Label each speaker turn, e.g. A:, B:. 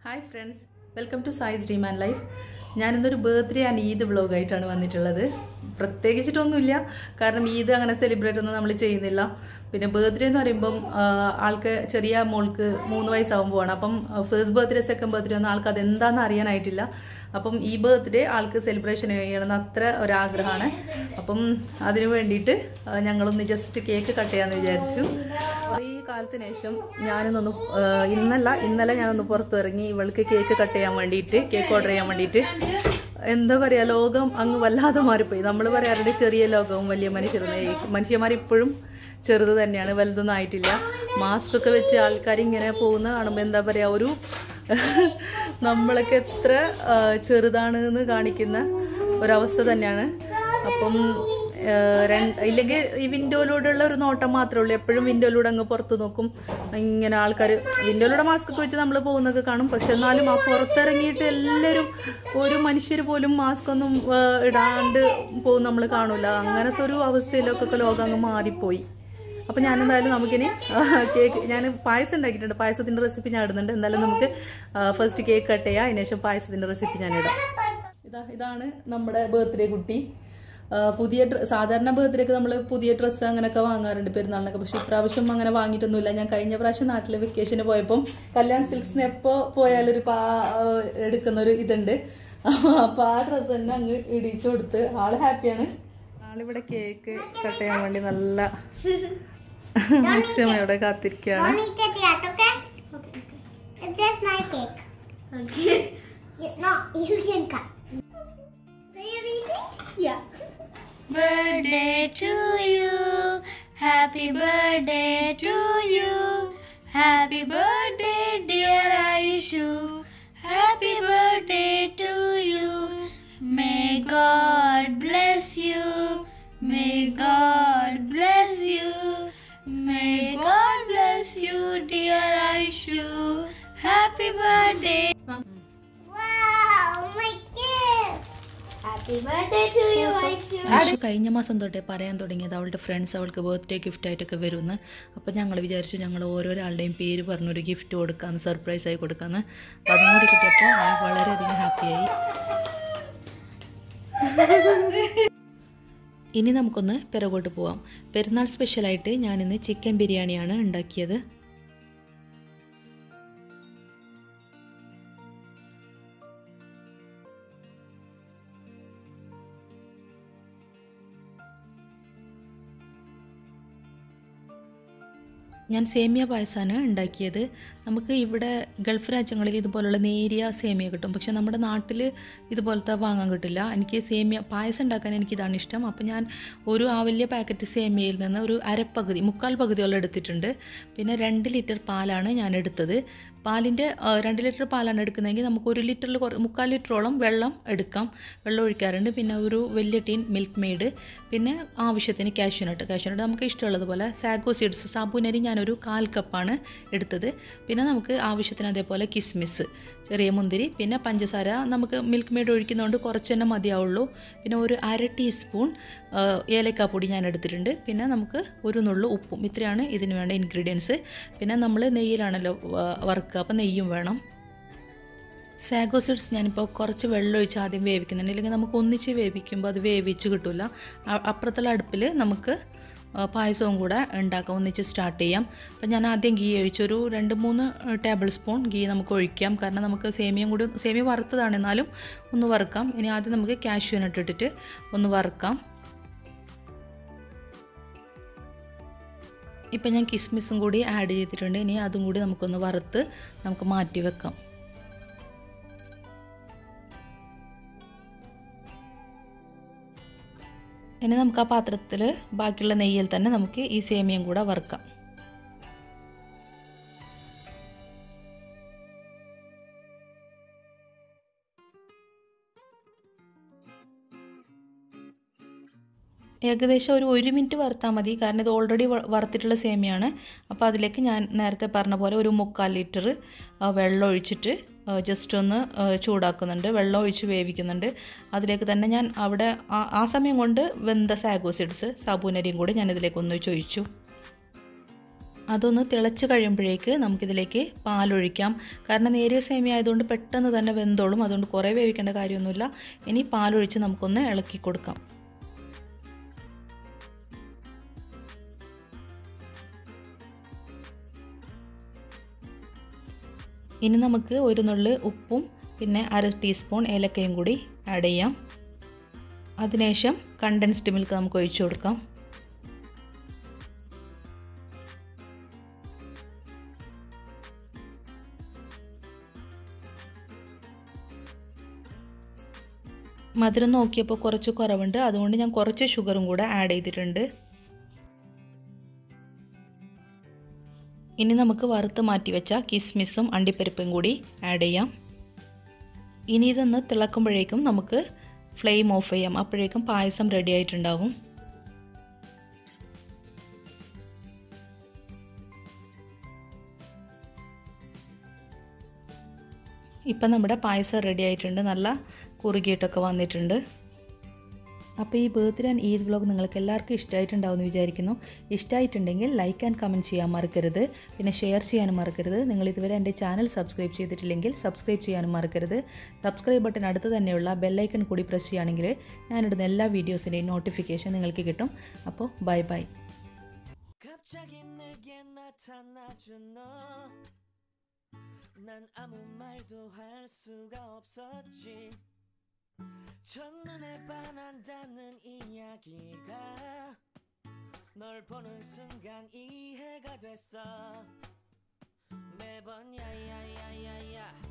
A: Hi friends welcome to size dream and life ഞാനിന്നൊരു birthday and Eid വ്ളോഗായിട്ടാണ് വന്നിട്ടുള്ളത് പ്രത്യേകിച്ചിട്ടൊന്നുമില്ല കാരണം ഈദ് അങ്ങനെ സെലിബ്രേറ്റ് ഒന്നും നമ്മൾ ചെയ്യുന്നില്ല പിന്നെ ബർത്ത്ഡേ എന്ന് പറയുമ്പം ആ, ആൾക്ക് ചെറിയ മോൾക്ക് മൂന്ന് വയസ്സാകുമ്പോഴാണ് അപ്പം ഫസ്റ്റ് ബർത്ത്ഡേ സെക്കൻഡ് ബർത്ത്ഡേ ഒന്നും ആൾക്ക് അതെന്താണെന്ന് അറിയാനായിട്ടില്ല അപ്പം ഈ ബർത്ത്ഡേ ആൾക്ക് സെലിബ്രേഷൻ ചെയ്യണമെന്ന് അത്ര ഒരാഗ്രഹമാണ് അപ്പം അതിനു വേണ്ടിയിട്ട് ആ, ഞങ്ങളൊന്ന് ജസ്റ്റ് കേക്ക് കട്ട് ചെയ്യാമെന്ന് വിചാരിച്ചു ഈ കാലത്തിന് ശേഷം ഞാനിന്നൊന്ന് ആ, ഇന്നല്ല ഇന്നലെ ഞാനൊന്ന് പുറത്തിറങ്ങി ഇവൾക്ക് കേക്ക് കട്ട് ചെയ്യാൻ വേണ്ടിയിട്ട് കേക്ക് ഓർഡർ ചെയ്യാൻ വേണ്ടിയിട്ട് എന്താ പറയാ ലോകം അങ്ങ് വല്ലാതെ മാറിപ്പോയി നമ്മൾ പറയാറുണ്ട് ചെറിയ ലോകവും വലിയ മനുഷ്യരും മനുഷ്യന്മാർ ഇപ്പോഴും ചെറുത് തന്നെയാണ് വലുതൊന്നും ആയിട്ടില്ല മാസ്ക് ഒക്കെ വെച്ച് ആൾക്കാർ ഇങ്ങനെ പോകുന്ന കാണുമ്പോൾ എന്താ പറയാ ഒരു നമ്മളൊക്കെ എത്ര ആ, ചെറുതാണെന്ന് കാണിക്കുന്ന ഒരവസ്ഥ തന്നെയാണ് അപ്പം ആ, രണ്ട് ഇല്ലെങ്കിൽ ഈ വിൻഡോയിലൂടെയുള്ള ഒരു നോട്ടം മാത്രമേ ഉള്ളൂ എപ്പോഴും വിൻഡോയിലൂടെ അങ്ങ് പുറത്ത് നോക്കും ഇങ്ങനെ ആൾക്കാർ വിൻഡോയിലൂടെ മാസ്ക് ഒക്കെ വെച്ച് നമ്മൾ പോകുന്നൊക്കെ കാണും പക്ഷെ എന്നാലും ആ പുറത്തിറങ്ങിയിട്ട് എല്ലാവരും ഒരു മനുഷ്യർ പോലും മാസ്ക് ഒന്നും ആ, ഇടാണ്ട് പോകും നമ്മൾ കാണൂല അങ്ങനത്തെ ഒരു അവസ്ഥയിലൊക്കെ ലോകം അങ്ങ് മാറിപ്പോയി അപ്പൊ ഞാൻ എന്തായാലും നമുക്കിനി കേക്ക് ഞാൻ പായസം ഉണ്ടാക്കിയിട്ടുണ്ട് പായസത്തിന്റെ റെസിപ്പി ഞാൻ ഇടുന്നുണ്ട് എന്തായാലും നമുക്ക് ഫസ്റ്റ് കേക്ക് കട്ട് ചെയ്യാം അതിനുശേഷം പായസത്തിന്റെ റെസിപ്പി ഞാൻ ഇടാം ഇതാ ഇതാണ് നമ്മുടെ ബർത്ത്ഡേ കുട്ടി ആ, പുതിയ ഡ്ര- സാധാരണ ബർത്ത്ഡേക്ക് നമ്മൾ പുതിയ ഡ്രസ്സ് അങ്ങനെയൊക്കെ വാങ്ങാറുണ്ട് പെരുന്നാളിനൊക്കെ പക്ഷെ ഇപ്രാവശ്യം അങ്ങനെ വാങ്ങിയിട്ടൊന്നുമില്ല ഞാൻ കഴിഞ്ഞ പ്രാവശ്യം നാട്ടിലെ വെക്കേഷന് പോയപ്പം കല്യാൺ സിൽക്സിന് എപ്പോ പോയാലും ഒരു പാ ആ, എടുക്കുന്ന ഒരു ഇതുണ്ട് അപ്പൊ ആ ഡ്രസ്സ് തന്നെ അങ്ങ് ഇടിച്ചു കൊടുത്ത് ആള് ഹാപ്പിയാണ് ആളിവിടെ കേക്ക് കട്ട് ചെയ്യാൻ വേണ്ടി നല്ല ക്ഷമയോടെ കാത്തിരിക്കുകയാണ്
B: Don't eat it yet, okay? Okay. It's just my cake. Okay. no, you can cut. Are you eating? Yeah.
C: birthday to you. Happy birthday to you. Happy birthday, dear Aishu. Happy birthday to you. May God bless you. May God bless you. May God bless you, dear Aishu. Happy birthday.
B: Wow, my gift. Happy birthday to you, Aishu.
D: Ashu കഴിഞ്ഞ മാസം തൊട്ടേ പറയാൻ തുടങ്ങിയത് അവളുടെ friends അവൾക്ക് birthday gift ആയിട്ടൊക്കെ വരുമെന്ന് അപ്പോൾ ഞങ്ങൾ വിചാരിച്ചു ഞങ്ങൾ ഓരോരാളുടെയും പേര് പറഞ്ഞൊരു ഗിഫ്റ്റ് കൊടുക്കാമെന്ന് സർപ്രൈസ് ആയി കൊടുക്കാമെന്ന് അപ്പോൾ അതും കൂടി കിട്ടിയപ്പോൾ അവൾ വളരെയധികം ഹാപ്പിയായി ഇനി നമുക്കൊന്ന് പിറകോട്ട് പോവാം പെരുന്നാൾ സ്പെഷ്യലായിട്ട് ഞാനിന്ന് ചിക്കൻ ബിരിയാണിയാണ് ഉണ്ടാക്കിയത് ഞാൻ സേമിയ പായസമാണ് ഉണ്ടാക്കിയത് നമുക്ക് ഇവിടെ ഗൾഫ് രാജ്യങ്ങളിൽ ഇതുപോലുള്ള നേരിയ സേമിയ കിട്ടും പക്ഷെ നമ്മുടെ നാട്ടിൽ ഇതുപോലത്തെ വാങ്ങാൻ കിട്ടില്ല എനിക്ക് സേമിയ പായസം ഉണ്ടാക്കാൻ എനിക്കിതാണ് ഇഷ്ടം അപ്പോൾ ഞാൻ ഒരു ആ വലിയ പാക്കറ്റ് സേമിയയിൽ നിന്ന് ഒരു അരപ്പകുതി മുക്കാൽ പകുതിയോളം എടുത്തിട്ടുണ്ട് പിന്നെ രണ്ട് ലിറ്റർ പാലാണ് ഞാൻ എടുത്തത് പാലിൻ്റെ ആ, രണ്ട് ലിറ്റർ പാലാണ് എടുക്കുന്നതെങ്കിൽ നമുക്ക് ഒരു ലിറ്ററിൽ കുറ മുക്കാൽ ലിറ്ററോളം വെള്ളം എടുക്കാം വെള്ളം ഒഴിക്കാറുണ്ട് പിന്നെ ഒരു വലിയ ടീൻ മിൽക്ക് മെയ്ഡ് പിന്നെ ആവശ്യത്തിന് കാഷ്യൂനട്ട് കാഷ്യൂനട്ട് നമുക്ക് ഇഷ്ടമുള്ളതുപോലെ സാഗോ സീഡ്സ് സാബുനരി ഞാനൊരു കാൽ കപ്പാണ് എടുത്തത് പിന്നെ നമുക്ക് ആവശ്യത്തിന് അതേപോലെ കിസ്മിസ് ചെറിയ മുന്തിരി പിന്നെ പഞ്ചസാര നമുക്ക് മിൽക്ക് മെയ്ഡ് ഒഴിക്കുന്നതുകൊണ്ട് കുറച്ച് തന്നെ മതിയാവുള്ളൂ പിന്നെ ഒരു അര ടീസ്പൂൺ ആ, ഏലക്കാപ്പൊടി ഞാൻ എടുത്തിട്ടുണ്ട് പിന്നെ നമുക്ക് ഒരു നുള്ളു ഉപ്പും ഇത്രയാണ് ഇതിന് വേണ്ട ഇൻഗ്രീഡിയൻസ് പിന്നെ നമ്മൾ നെയ്യിലാണല്ലോ വ- വറുക്കുക അപ്പോൾ നെയ്യും വേണം സാഗോ സീഡ്സ് ഞാനിപ്പോൾ കുറച്ച് വെള്ളം ഒഴിച്ച് ആദ്യം വേവിക്കുന്നുണ്ട് ഇല്ലെങ്കിൽ നമുക്ക് ഒന്നിച്ച് വേവിക്കുമ്പോൾ അത് വേവിച്ച് കിട്ടില്ല അപ്പുറത്തുള്ള അടുപ്പിൽ നമുക്ക് ആ, പായസവും കൂടെ ഉണ്ടാക്കാം ഒന്നിച്ച് സ്റ്റാർട്ട് ചെയ്യാം അപ്പം ഞാൻ ആദ്യം ഗീ ഒഴിച്ചൊരു രണ്ട് മൂന്ന് ടേബിൾ സ്പൂൺ ഗീ നമുക്ക് ഒഴിക്കാം കാരണം നമുക്ക് സേമിയം കൂടി സേമിയ വറുത്തതാണ് എന്നാലും ഒന്ന് വറുക്കാം ഇനി ആദ്യം നമുക്ക് കാഷ്യൂനട്ട് ഇട്ടിട്ട് ഒന്ന് വറുക്കാം ഇപ്പം ഞാൻ കിസ്മിസും കൂടി ആഡ് ചെയ്തിട്ടുണ്ട് ഇനി അതും കൂടി നമുക്കൊന്ന് വറുത്ത് നമുക്ക് മാറ്റി വെക്കാം ഇനി നമുക്ക് ആ പാത്രത്തിൽ ബാക്കിയുള്ള നെയ്യിൽ തന്നെ നമുക്ക് ഈ സേമിയം കൂടെ വറുക്കാം ഏകദേശം ഒരു ഒരു മിനിറ്റ് വറുത്താൽ മതി കാരണം ഇത് ഓൾറെഡി വറുത്തിട്ടുള്ള സേമിയാണ് അപ്പോൾ അതിലേക്ക് ഞാൻ നേരത്തെ പറഞ്ഞ പോലെ ഒരു മുക്കാൽ ലിറ്റർ വെള്ളം ഒഴിച്ചിട്ട് ജസ്റ്റ് ഒന്ന് ആ, ചൂടാക്കുന്നുണ്ട് വെള്ളം ഒഴിച്ച് വേവിക്കുന്നുണ്ട് അതിലേക്ക് തന്നെ ഞാൻ അവിടെ ആ- ആ സമയം കൊണ്ട് വെന്ത സാഗോസിഡ്സ് സാബൂനരിയും കൂടി ഞാൻ ഇതിലേക്ക് ഒന്ന് ഒഴിച്ചു അതൊന്ന് തിളച്ച് കഴിയുമ്പോഴേക്ക് നമുക്കിതിലേക്ക് പാലൊഴിക്കാം കാരണം നേരിയ സേമിയ ആയതുകൊണ്ട് പെട്ടെന്ന് തന്നെ വെന്തോളും അതുകൊണ്ട് കുറേ വേവിക്കേണ്ട കാര്യമൊന്നുമില്ല ഇനി പാലൊഴിച്ച് നമുക്കൊന്ന് ഇളക്കി കൊടുക്കാം ഇനി നമുക്ക് ഒരു നുള്ളി ഉപ്പും പിന്നെ അര ടീസ്പൂൺ ഏലക്കയും കൂടി ആഡ് ചെയ്യാം അതിനുശേഷം കണ്ടൻസ്ഡ് മിൽക്ക് നമുക്ക് ഒഴിച്ചു കൊടുക്കാം മധുരം നോക്കിയപ്പോൾ കുറച്ച് കുറവുണ്ട് അതുകൊണ്ട് ഞാൻ കുറച്ച് ഷുഗറും കൂടെ ആഡ് ചെയ്തിട്ടുണ്ട് ഇനി നമുക്ക് വറുത്ത് മാറ്റി വെച്ച കിസ്മിസും അണ്ടിപ്പരിപ്പും കൂടി ആഡ് ചെയ്യാം ഇനി ഇതൊന്ന് തിളക്കുമ്പോഴേക്കും നമുക്ക് ഫ്ലെയിം ഓഫ് ചെയ്യാം അപ്പോഴേക്കും പായസം റെഡി ആയിട്ടുണ്ടാവും ഇപ്പം നമ്മുടെ പായസം റെഡി ആയിട്ടുണ്ട് നല്ല കുറുകിയിട്ടൊക്കെ വന്നിട്ടുണ്ട് അപ്പോൾ ഈ ബർത്ത്ഡേ ആൻഡ് ഈദ് വ്ലോഗ് നിങ്ങൾക്ക് എല്ലാവർക്കും ഇഷ്ടമായിട്ടുണ്ടാവുമെന്ന് വിചാരിക്കുന്നു ഇഷ്ടമായിട്ടുണ്ടെങ്കിൽ ലൈക്ക് ആൻഡ് കമൻറ്റ് ചെയ്യാൻ മറക്കരുത് പിന്നെ ഷെയർ ചെയ്യാനും മറക്കരുത് നിങ്ങൾ ഇതുവരെ എൻ്റെ ചാനൽ സബ്സ്ക്രൈബ് ചെയ്തിട്ടില്ലെങ്കിൽ സബ്സ്ക്രൈബ് ചെയ്യാനും മറക്കരുത് സബ്സ്ക്രൈബ് ബട്ടൺ അടുത്ത് തന്നെയുള്ള ബെല്ലൈക്കൺ കൂടി പ്രസ് ചെയ്യുകയാണെങ്കിൽ ഞാനിടുന്ന എല്ലാ വീഡിയോസിൻ്റെയും നോട്ടിഫിക്കേഷൻ നിങ്ങൾക്ക് കിട്ടും അപ്പോൾ ബൈ ബൈ
E: 갑자기 내게 나타나준 너. 난 아무 말도 할 수가 없었지. 첫눈에 반한다는 이야기가 널 보는 순간 이해가 됐어. 매번 야야야야야